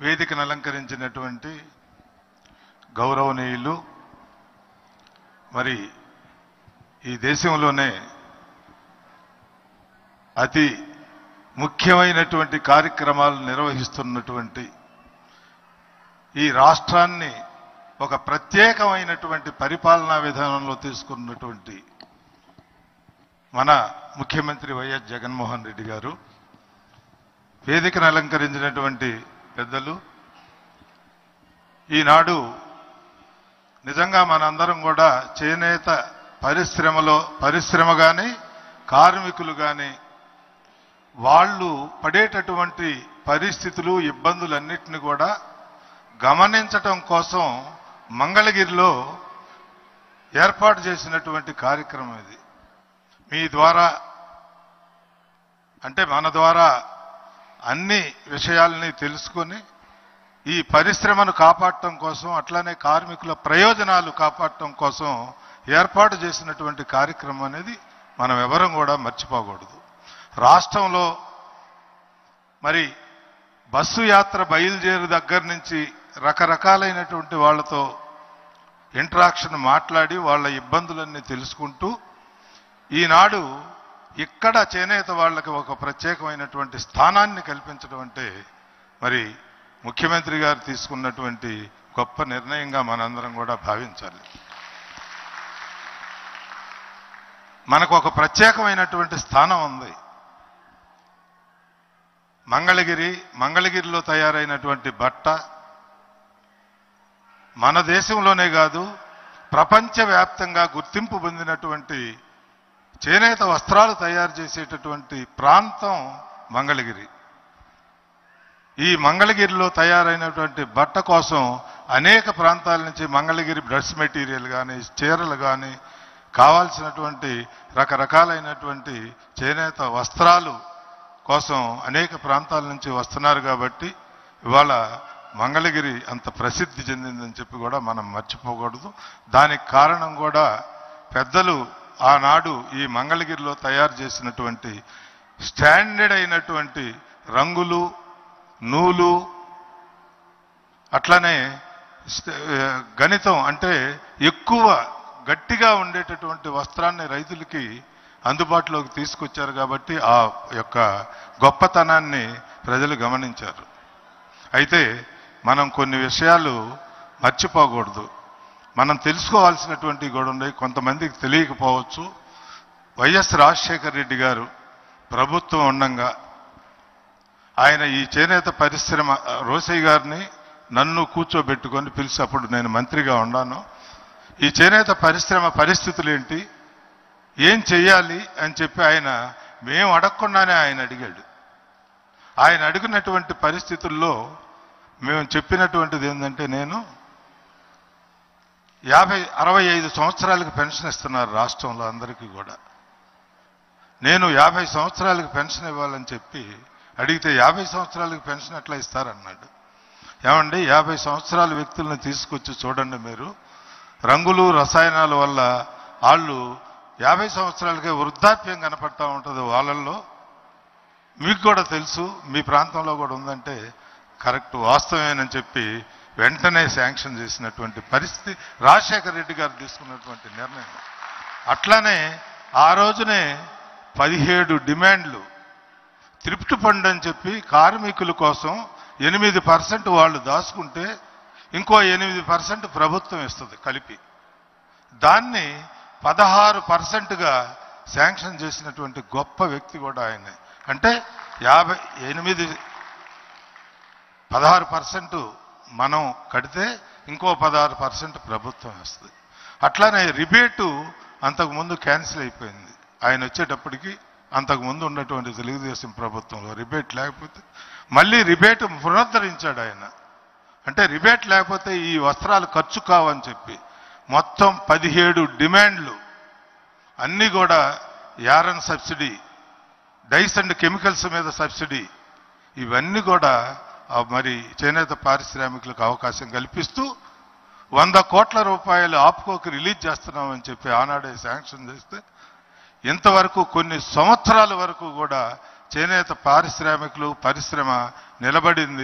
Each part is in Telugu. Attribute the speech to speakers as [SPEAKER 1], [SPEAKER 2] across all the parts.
[SPEAKER 1] వేదికను అలంకరించినటువంటి గౌరవనీయులు మరి ఈ దేశంలోనే అతి ముఖ్యమైనటువంటి కార్యక్రమాలు నిర్వహిస్తున్నటువంటి ఈ రాష్ట్రాన్ని ఒక ప్రత్యేకమైనటువంటి పరిపాలనా విధానంలో తీసుకున్నటువంటి మన ముఖ్యమంత్రి వైఎస్ జగన్మోహన్ రెడ్డి గారు వేదికను అలంకరించినటువంటి పెద్దలు ఈనాడు నిజంగా మనందరం కూడా చేనేత పరిశ్రమలో పరిశ్రమ కానీ కార్మికులు కానీ వాళ్ళు పడేటటువంటి పరిస్థితులు ఇబ్బందులన్నిటిని కూడా గమనించటం కోసం మంగళగిరిలో ఏర్పాటు చేసినటువంటి కార్యక్రమం ఇది మీ ద్వారా అంటే మన ద్వారా అన్ని విషయాల్ని తెలుసుకొని ఈ పరిశ్రమను కాపాడటం కోసం అట్లానే కార్మికుల ప్రయోజనాలు కాపాడటం కోసం ఏర్పాటు చేసినటువంటి కార్యక్రమం అనేది మనం ఎవరం కూడా మర్చిపోకూడదు రాష్ట్రంలో మరి బస్సు యాత్ర బయలుదేరి దగ్గర నుంచి రకరకాలైనటువంటి వాళ్ళతో ఇంటరాక్షన్ మాట్లాడి వాళ్ళ ఇబ్బందులన్నీ తెలుసుకుంటూ ఈనాడు ఇక్కడ చేనేత వాళ్ళకి ఒక ప్రత్యేకమైనటువంటి స్థానాన్ని కల్పించడం అంటే మరి ముఖ్యమంత్రి గారు తీసుకున్నటువంటి గొప్ప నిర్ణయంగా మనందరం కూడా భావించాలి మనకు ఒక ప్రత్యేకమైనటువంటి స్థానం ఉంది మంగళగిరి మంగళగిరిలో తయారైనటువంటి బట్ట మన దేశంలోనే కాదు ప్రపంచవ్యాప్తంగా గుర్తింపు పొందినటువంటి చేనేత వస్త్రాలు తయారు చేసేటటువంటి ప్రాంతం మంగళగిరి ఈ మంగళగిరిలో తయారైనటువంటి బట్ట కోసం అనేక ప్రాంతాల నుంచి మంగళగిరి డ్రెస్ మెటీరియల్ కానీ చీరలు కానీ కావాల్సినటువంటి రకరకాలైనటువంటి చేనేత వస్త్రాలు కోసం అనేక ప్రాంతాల నుంచి వస్తున్నారు కాబట్టి ఇవాళ మంగళగిరి అంత ప్రసిద్ధి చెందిందని చెప్పి కూడా మనం మర్చిపోకూడదు దానికి కారణం కూడా పెద్దలు ఆనాడు ఈ మంగళగిరిలో తయారు చేసినటువంటి స్టాండర్డ్ అయినటువంటి రంగులు నూలు అట్లానే స్ట- గణితం అంటే ఎక్కువ గట్టిగా ఉండేటటువంటి వస్త్రాన్ని రైతులకి అందుబాటులోకి తీసుకొచ్చారు కాబట్టి ఆ యొక్క గొప్పతనాన్ని ప్రజలు గమనించారు అయితే మనం కొన్ని విషయాలు మర్చిపోకూడదు మనం తెలుసుకోవాల్సినటువంటి కూడా ఉన్నాయి కొంతమందికి తెలియకపోవచ్చు వైఎస్ రాజశేఖర రెడ్డి గారు ప్రభుత్వం ఉండంగా ఆయన ఈ చేనేత పరిశ్రమ ఆ, రోసయ్య గారిని నన్ను కూర్చోబెట్టుకొని పిలిచి అప్పుడు నేను మంత్రిగా ఉన్నాను ఈ చేనేత పరిశ్రమ పరిస్థితులు ఏంటి ఏం చెయ్యాలి అని చెప్పి ఆయన మేము అడగకుండానే ఆయన అడిగాడు ఆయన అడిగినటువంటి పరిస్థితుల్లో మేము చెప్పినటువంటిది ఏంటంటే నేను యాభై అరవై ఐదు సంవత్సరాలకు పెన్షన్ ఇస్తున్నారు రాష్ట్రంలో అందరికీ కూడా నేను యాభై సంవత్సరాలకు పెన్షన్ ఇవ్వాలని చెప్పి అడిగితే యాభై సంవత్సరాలకు పెన్షన్ ఎట్లా ఇస్తారన్నాడు ఏమండి యాభై సంవత్సరాల వ్యక్తులను తీసుకొచ్చి చూడండి మీరు రంగులు రసాయనాల వల్ల వాళ్ళు యాభై సంవత్సరాలకే వృద్ధాప్యం కనపడతా ఉంటుంది వాళ్ళల్లో మీకు కూడా తెలుసు మీ ప్రాంతంలో కూడా ఉందంటే కరెక్ట్ వాస్తవేనని చెప్పి వెంటనే శాంక్షన్ చేసినటువంటి పరిస్థితి రాజశేఖర రెడ్డి గారు తీసుకున్నటువంటి నిర్ణయం అట్లానే ఆ రోజునే పదిహేడు డిమాండ్లు త్రిప్ట్ ఫండ్ అని చెప్పి కార్మికుల కోసం ఎనిమిది పర్సెంట్ వాళ్ళు దాచుకుంటే ఇంకో ఎనిమిది పర్సెంట్ ప్రభుత్వం ఇస్తుంది కలిపి దాన్ని పదహారు పర్సెంట్గా శాంక్షన్ చేసినటువంటి గొప్ప వ్యక్తి కూడా ఆయనే అంటే యాభై ఎనిమిది పదహారు పర్సెంట్ మనం కడితే ఇంకో పదహారు పర్సెంట్ ప్రభుత్వం వస్తుంది అట్లానే రిబేటు అంతకుముందు క్యాన్సిల్ అయిపోయింది ఆయన వచ్చేటప్పటికి అంతకుముందు ఉన్నటువంటి తెలుగుదేశం ప్రభుత్వంలో రిబేట్ లేకపోతే మళ్ళీ రిబేట్ పునరుద్ధరించాడు ఆయన అంటే రిబేట్ లేకపోతే ఈ వస్త్రాలు ఖర్చు కావని చెప్పి మొత్తం పదిహేడు డిమాండ్లు అన్నీ కూడా yarn subsidy dyes and chemicals మీద సబ్సిడీ ఇవన్నీ కూడా ఆ మరి చేనేత పారిశ్రామికులకు అవకాశం కల్పిస్తూ వంద కోట్ల రూపాయలు ఆప్కోకి రిలీజ్ చేస్తున్నామని చెప్పి ఆనాడే శాంక్షన్ చేస్తే ఇంతవరకు కొన్ని సంవత్సరాల వరకు కూడా చేనేత పారిశ్రామికులు పరిశ్రమ నిలబడింది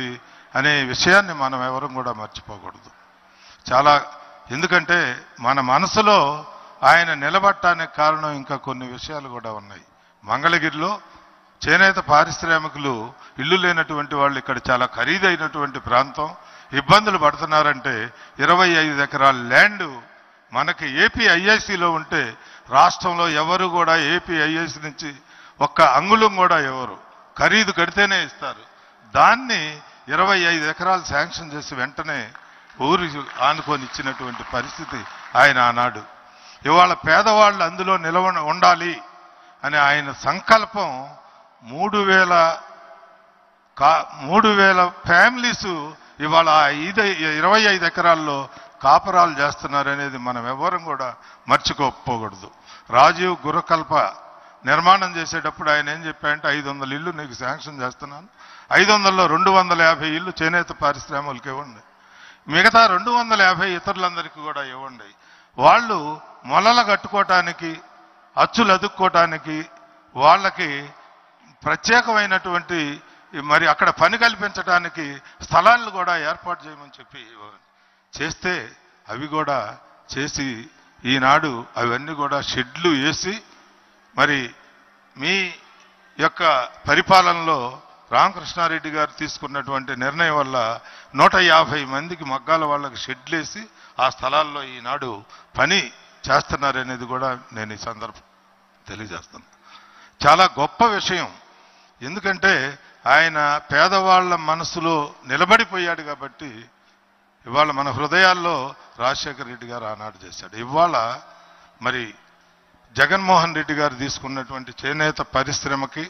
[SPEAKER 1] అనే విషయాన్ని మనం ఎవరం కూడా మర్చిపోకూడదు చాలా ఎందుకంటే మన మనసులో ఆయన నిలబట్టడానికి కారణం ఇంకా కొన్ని విషయాలు కూడా ఉన్నాయి మంగళగిరిలో చేనేత పారిశ్రామికులు ఇల్లు లేనటువంటి వాళ్ళు ఇక్కడ చాలా ఖరీదైనటువంటి ప్రాంతం ఇబ్బందులు పడుతున్నారంటే ఇరవై ఐదు ఎకరాల ల్యాండ్ మనకి ఏపీ ఐఐసిలో ఉంటే రాష్ట్రంలో ఎవరు కూడా ఏపీ ఐఐసి నుంచి ఒక్క అంగుళం కూడా ఎవరు ఖరీదు కడితేనే ఇస్తారు దాన్ని ఇరవై ఐదు ఎకరాలు శాంక్షన్ చేసి వెంటనే ఊరి ఆనుకొని ఇచ్చినటువంటి పరిస్థితి ఆయన ఆనాడు ఇవాళ పేదవాళ్ళు అందులో నిలవ ఉండాలి అని ఆయన సంకల్పం మూడు వేల కా మూడు వేల ఫ్యామిలీస్ ఇవాళ ఆ ఐదు ఇరవై ఐదు ఎకరాల్లో కాపరాలు చేస్తున్నారు అనేది మనం ఎవరం కూడా మర్చిపోకూడదు రాజీవ్ గురకల్ప నిర్మాణం చేసేటప్పుడు ఆయన ఏం చెప్పారంటే ఐదు వందల ఇల్లు నీకు శాంక్షన్ చేస్తున్నాను ఐదు వందల్లో రెండు వందల యాభై ఇల్లు చేనేత పారిశ్రామికలకు ఇవ్వండి మిగతా రెండు వందల యాభై ఇతరులందరికీ కూడా ఇవ్వండి వాళ్ళు మొలలు కట్టుకోవటానికి అచ్చులు అదుక్కోవటానికి వాళ్ళకి ప్రత్యేకమైనటువంటి మరి అక్కడ పని కల్పించడానికి స్థలాలను కూడా ఏర్పాటు చేయమని చెప్పి చేస్తే అవి కూడా చేసి ఈనాడు అవన్నీ కూడా షెడ్లు వేసి మరి మీ యొక్క పరిపాలనలో రామకృష్ణారెడ్డి గారు తీసుకున్నటువంటి నిర్ణయం వల్ల నూట యాభై మందికి మగ్గాల వాళ్ళకి షెడ్లేసి ఆ స్థలాల్లో ఈనాడు పని చేస్తున్నారనేది కూడా నేను ఈ సందర్భం తెలియజేస్తాను చాలా గొప్ప విషయం ఎందుకంటే ఆయన పేదవాళ్ళ మనసులో నిలబడిపోయాడు కాబట్టి ఇవాళ మన హృదయాల్లో రాజశేఖర రెడ్డి గారు ఆనాడు చేశాడు ఇవాళ మరి జగన్మోహన్ రెడ్డి గారు తీసుకున్నటువంటి చేనేత పరిశ్రమకి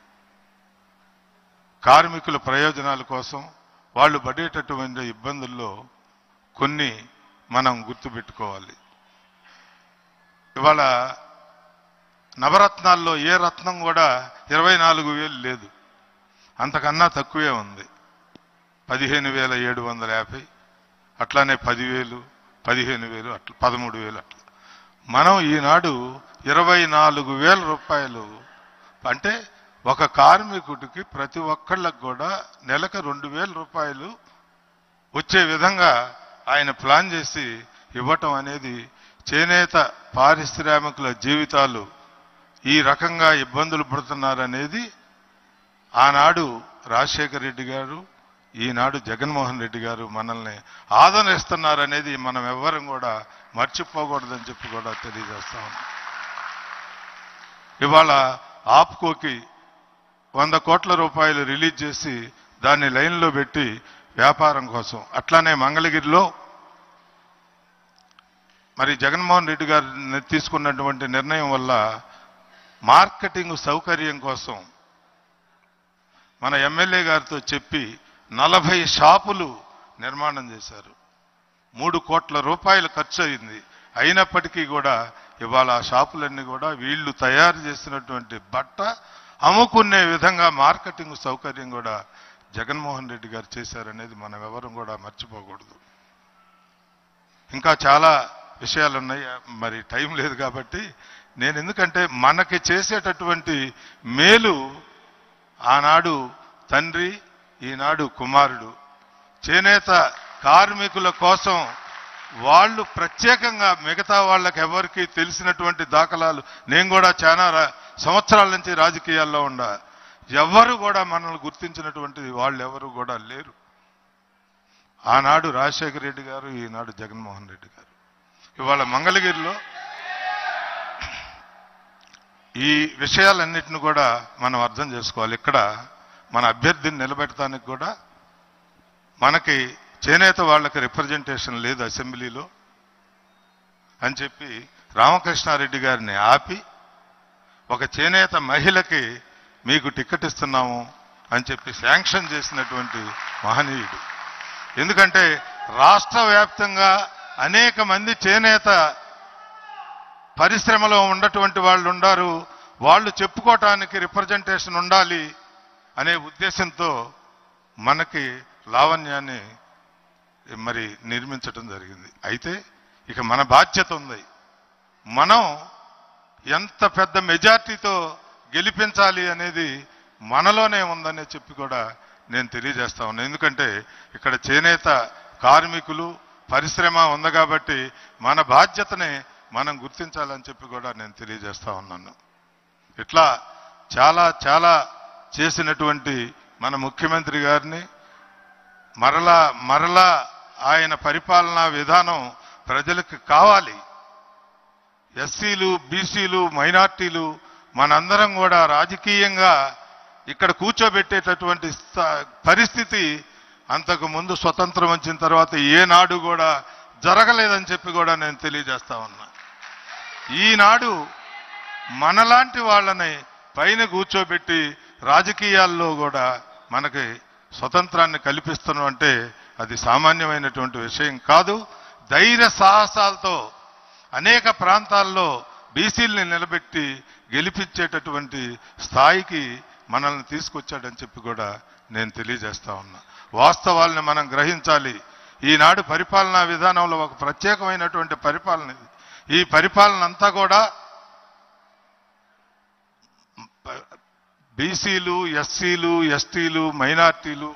[SPEAKER 1] కార్మికుల ప్రయోజనాల కోసం వాళ్ళు పడేటటువంటి ఇబ్బందుల్లో కొన్ని మనం గుర్తుపెట్టుకోవాలి ఇవాళ నవరత్నాల్లో ఏ రత్నం కూడా ఇరవై నాలుగు వేలు లేదు అంతకన్నా తక్కువే ఉంది పదిహేను వేల ఏడు వందల యాభై అట్లానే పదివేలు పదిహేను వేలు అట్లా పదమూడు వేలు అట్లా మనం ఈనాడు ఇరవై నాలుగు వేల రూపాయలు అంటే ఒక కార్మికుడికి ప్రతి ఒక్కళ్ళకు కూడా నెలకు రెండు వేల రూపాయలు వచ్చే విధంగా ఆయన ప్లాన్ చేసి ఇవ్వటం అనేది చేనేత పారిశ్రామికుల జీవితాలు ఈ రకంగా ఇబ్బందులు పడుతున్నారనేది ఆనాడు రాజశేఖర రెడ్డి గారు ఈనాడు జగన్మోహన్ రెడ్డి గారు మనల్ని ఆదరిస్తున్నారనేది మనం ఎవ్వరం కూడా మర్చిపోకూడదని చెప్పి కూడా తెలియజేస్తాం ఇవాళ ఆప్కోకి వంద కోట్ల రూపాయలు రిలీజ్ చేసి దాన్ని లైన్లో పెట్టి వ్యాపారం కోసం అట్లానే మంగళగిరిలో మరి జగన్మోహన్ రెడ్డి గారు ని- తీసుకున్నటువంటి నిర్ణయం వల్ల మార్కెటింగ్ సౌకర్యం కోసం మన ఎమ్మెల్యే గారితో చెప్పి నలభై షాపులు నిర్మాణం చేశారు మూడు కోట్ల రూపాయలు ఖర్చు అయింది అయినప్పటికీ కూడా ఇవాళ ఆ షాపులన్నీ కూడా వీళ్ళు తయారు చేసినటువంటి బట్ట అమ్ముకునే విధంగా మార్కెటింగ్ సౌకర్యం కూడా జగన్మోహన్ రెడ్డి గారు చేశారనేది మనం ఎవరం కూడా మర్చిపోకూడదు ఇంకా చాలా విషయాలు ఉన్నాయి మరి టైం లేదు కాబట్టి నేను ఎందుకంటే మనకి చేసేటటువంటి మేలు ఆనాడు తండ్రి ఈనాడు కుమారుడు చేనేత కార్మికుల కోసం వాళ్ళు ప్రత్యేకంగా మిగతా వాళ్ళకి ఎవరికి తెలిసినటువంటి దాఖలాలు నేను కూడా చాలా రా- సంవత్సరాల నుంచి రాజకీయాల్లో ఉండా ఎవరు కూడా మనల్ని గుర్తించినటువంటి వాళ్ళు ఎవరు కూడా లేరు ఆనాడు రాజశేఖర రెడ్డి గారు ఈనాడు జగన్మోహన్ రెడ్డి గారు ఇవాళ మంగళగిరిలో ఈ విషయాలన్నిటిని కూడా మనం అర్థం చేసుకోవాలి ఇక్కడ మన అభ్యర్థిని నిలబెట్టడానికి కూడా మనకి చేనేత వాళ్ళకి రిప్రజెంటేషన్ లేదు అసెంబ్లీలో అని చెప్పి రామకృష్ణారెడ్డి గారిని ఆపి ఒక చేనేత మహిళకి మీకు టికెట్ ఇస్తున్నాము అని చెప్పి శాంక్షన్ చేసినటువంటి మహనీయుడు ఎందుకంటే రాష్ట్ర వ్యాప్తంగా అనేక మంది చేనేత పరిశ్రమలో ఉన్నటువంటి వాళ్ళు ఉండారు వాళ్ళు చెప్పుకోవటానికి రిప్రజెంటేషన్ ఉండాలి అనే ఉద్దేశంతో మనకి లావణ్యాన్ని మరి నిర్మించడం జరిగింది అయితే ఇక మన బాధ్యత ఉంది మనం ఎంత పెద్ద మెజార్టీతో గెలిపించాలి అనేది మనలోనే ఉందనే చెప్పి కూడా నేను తెలియజేస్తా ఉన్నాను ఎందుకంటే ఇక్కడ చేనేత కార్మికులు పరిశ్రమ ఉంది కాబట్టి మన బాధ్యతని మనం గుర్తించాలని చెప్పి కూడా నేను తెలియజేస్తా ఉన్నాను ఇట్లా చాలా చాలా చేసినటువంటి మన ముఖ్యమంత్రి గారిని మరలా మరలా ఆయన పరిపాలనా విధానం ప్రజలకు కావాలి ఎస్సీలు బీసీలు మైనార్టీలు మనందరం కూడా రాజకీయంగా ఇక్కడ కూర్చోబెట్టేటటువంటి స్థ- పరిస్థితి అంతకు ముందు స్వతంత్రం వచ్చిన తర్వాత ఏనాడు కూడా జరగలేదని చెప్పి కూడా నేను తెలియజేస్తా ఉన్నా ఈనాడు మనలాంటి వాళ్ళని పైన కూర్చోబెట్టి రాజకీయాల్లో కూడా మనకి స్వతంత్రాన్ని కల్పిస్తున్నాం అంటే అది సామాన్యమైనటువంటి విషయం కాదు ధైర్య సాహసాలతో అనేక ప్రాంతాల్లో బీసీల్ని నిలబెట్టి గెలిపించేటటువంటి స్థాయికి మనల్ని తీసుకొచ్చాడని చెప్పి కూడా నేను తెలియజేస్తా ఉన్నా వాస్తవాల్ని మనం గ్రహించాలి ఈనాడు పరిపాలనా విధానంలో ఒక ప్రత్యేకమైనటువంటి పరిపాలన ఇది ఈ పరిపాలన అంతా కూడా బీసీలు ఎస్సీలు ఎస్టీలు మైనార్టీలు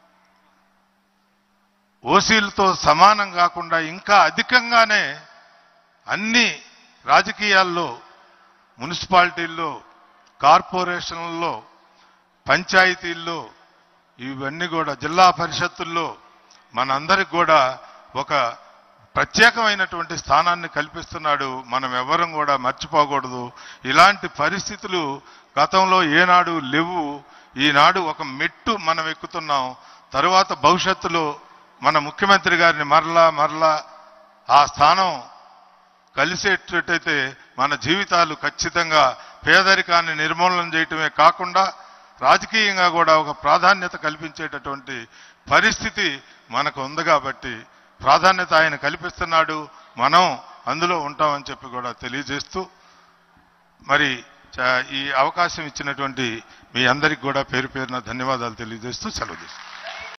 [SPEAKER 1] ఓసీలతో సమానం కాకుండా ఇంకా అధికంగానే అన్ని రాజకీయాల్లో మున్సిపాలిటీల్లో కార్పొరేషన్లలో పంచాయతీల్లో ఇవన్నీ కూడా జిల్లా పరిషత్తుల్లో మనందరికి కూడా ఒక ప్రత్యేకమైనటువంటి స్థానాన్ని కల్పిస్తున్నాడు మనం ఎవరం కూడా మర్చిపోకూడదు ఇలాంటి పరిస్థితులు గతంలో ఏనాడు లేవు ఈనాడు ఒక మెట్టు మనం ఎక్కుతున్నాం తరువాత భవిష్యత్తులో మన ముఖ్యమంత్రి గారిని మరలా మరలా ఆ స్థానం కలిసేటట్టయితే మన జీవితాలు ఖచ్చితంగా పేదరికాన్ని నిర్మూలన చేయటమే కాకుండా రాజకీయంగా కూడా ఒక ప్రాధాన్యత కల్పించేటటువంటి పరిస్థితి మనకు ఉంది కాబట్టి ప్రాధాన్యత ఆయన కల్పిస్తున్నాడు మనం అందులో ఉంటామని చెప్పి కూడా తెలియజేస్తూ మరి చ- ఈ అవకాశం ఇచ్చినటువంటి మీ అందరికి కూడా పేరు పేరున ధన్యవాదాలు తెలియజేస్తూ సెలవు తీసుకుంటాను